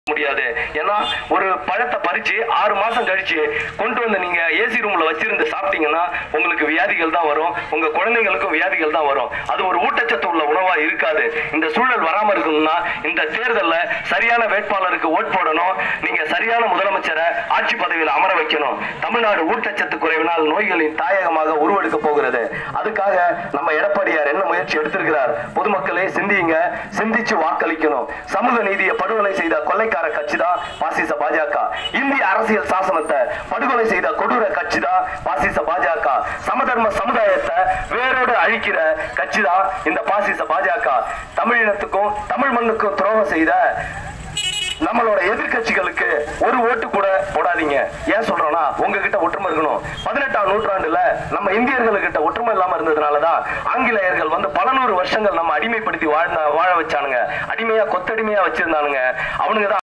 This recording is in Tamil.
முடியாது ஏன்னா ஒரு பழத்தை பறிச்சு ஆறு மாசம் கழிச்சு கொண்டு வந்து நீங்க ஏசி ரூம்ல வச்சிருந்து சாப்பிட்டீங்கன்னா உங்களுக்கு வியாதிகள் தான் வரும் உங்க குழந்தைகளுக்கும் வியாதிகள் தான் வரும் அது ஒரு ஊட்டச்சத்து உள்ள உணவா இருக்காது இந்த சூழல் வராம இருக்கணும்னா இந்த தேர்தல்ல சரியான வேட்பாளருக்கு ஓட் போடணும் நீங்க சரியான முதலமைச்சரை ஆட்சி பதவியில் அமர வைக்கணும் தமிழ்நாடு ஊட்டச்சத்து குறைவினால் நோய்களின் தாயகமாக உருவெடுக்க போகிறது அதுக்காக நம்ம எடப்பாடியார் என்ன முயற்சி எடுத்திருக்கிறார் பொதுமக்களே சிந்தியுங்க சிந்திச்சு வாக்களிக்கணும் சமூக நீதியை படுகொலை செய்த கொள்ளைக்கார கட்சி தான் பாசிச பாஜக இந்திய அரசியல் சாசனத்தை படுகொலை செய்த கொடூர கட்சி தான் பாசிச பாஜக சமதர்ம சமுதாயத்தை வேரோடு அழிக்கிற கட்சி தான் இந்த பாசிச பாஜக தமிழினத்துக்கும் தமிழ் மண்ணுக்கும் துரோகம் செய்த நம்மளோட எதிர்க்கட்சிகளுக்கு ஒரு ஓட்டு கூட போடாதீங்க ஏன் சொல்றோம்னா உங்ககிட்ட ஒற்றுமை இருக்கணும் பதினெட்டாம் நூற்றாண்டுல நம்ம இந்தியர்களுக்கிட்ட ஒற்றுமை இல்லாம இருந்ததுனாலதான் ஆங்கிலேயர்கள் வந்து பல நூறு வருஷங்கள் நம்ம அடிமைப்படுத்தி வாழ்ந்த வாழ வச்சானுங்க அடிமையா கொத்தடிமையா வச்சிருந்தானுங்க அவனுங்க தான்